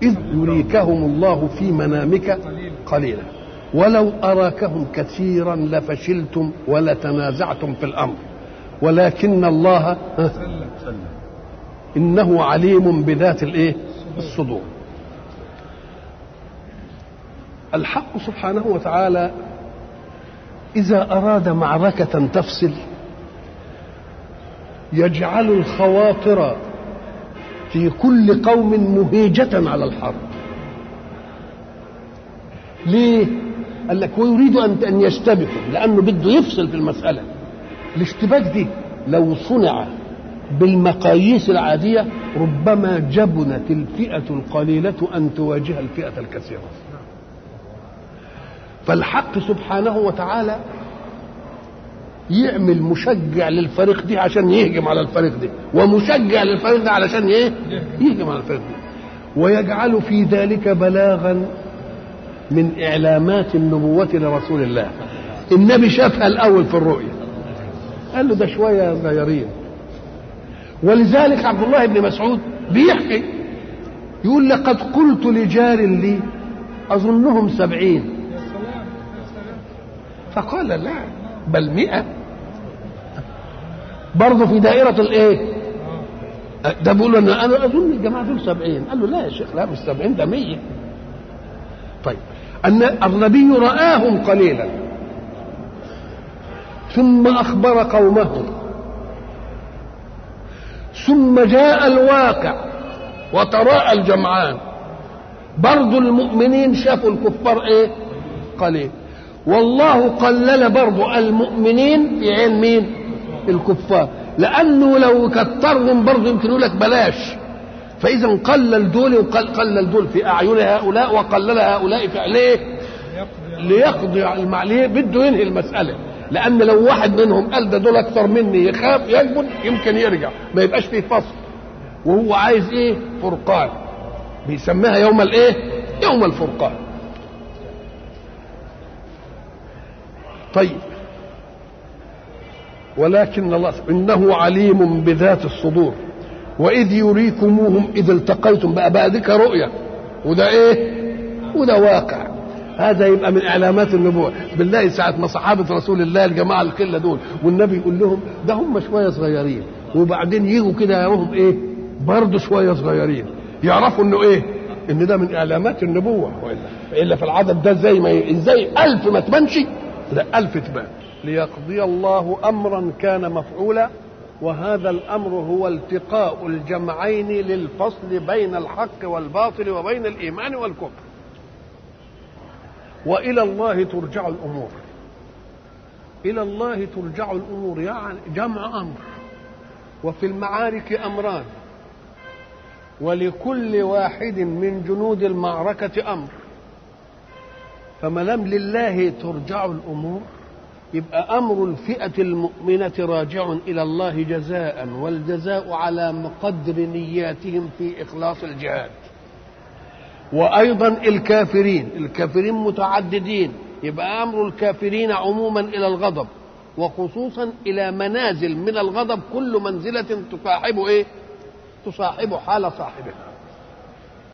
إذ يريكهم الله في منامك قليلا ولو أراكهم كثيرا لفشلتم ولتنازعتم في الأمر ولكن الله إنه عليم بذات الإيه الصدور الحق سبحانه وتعالى إذا أراد معركة تفصل يجعل الخواطر في كل قوم مهيجة على الحرب ليه؟ قال لك ويريد أن أن يشتبكوا لأنه بده يفصل في المسألة الاشتباك دي لو صنع بالمقاييس العادية ربما جبنت الفئة القليلة أن تواجه الفئة الكثيرة فالحق سبحانه وتعالى يعمل مشجع للفريق دي عشان يهجم على الفريق دي ومشجع للفريق ده علشان ايه يهجم على الفريق دي ويجعل في ذلك بلاغا من اعلامات النبوة لرسول الله النبي شافها الاول في الرؤيا قال له ده شوية صغيرين ولذلك عبد الله بن مسعود بيحكي يقول لقد قلت لجار لي أظنهم سبعين فقال لا بل مئة برضه في دائرة الايه ده بيقول انا انا اظن الجماعه دول سبعين قال له لا يا شيخ لا مش سبعين ده مية طيب ان النبي راهم قليلا ثم اخبر قومه ثم جاء الواقع وتراءى الجمعان برضو المؤمنين شافوا الكفار ايه قليل والله قلل برضو المؤمنين في عين مين الكفار لانه لو كترهم برضو يمكن يقول لك بلاش فاذا قلل دول وقلل دول في اعين هؤلاء وقلل هؤلاء في ليه ليقضي على المعليه بده ينهي المساله لان لو واحد منهم قال ده دول اكثر مني يخاف يجبن يمكن يرجع ما يبقاش فيه فصل وهو عايز ايه فرقان بيسميها يوم الايه يوم الفرقان طيب ولكن الله انه عليم بذات الصدور واذ يريكموهم اذ التقيتم بقى بقى ذيك رؤيه وده ايه وده واقع هذا يبقى من اعلامات النبوه بالله ساعه ما صحابه رسول الله الجماعه القله دول والنبي يقول لهم ده هم شويه صغيرين وبعدين يجوا كده يراهم ايه برضه شويه صغيرين يعرفوا انه ايه ان ده من اعلامات النبوه والا الا في العدد ده زي ما ازاي ألف ما تبانش لا ألف تبان ليقضي الله امرا كان مفعولا وهذا الامر هو التقاء الجمعين للفصل بين الحق والباطل وبين الايمان والكفر والى الله ترجع الامور الى الله ترجع الامور يعني جمع امر وفي المعارك امران ولكل واحد من جنود المعركه امر فما لم لله ترجع الامور يبقى امر الفئه المؤمنه راجع الى الله جزاء والجزاء على قدر نياتهم في اخلاص الجهاد وايضا الكافرين الكافرين متعددين يبقى امر الكافرين عموما الى الغضب وخصوصا الى منازل من الغضب كل منزله تصاحب ايه تصاحب حال صاحبها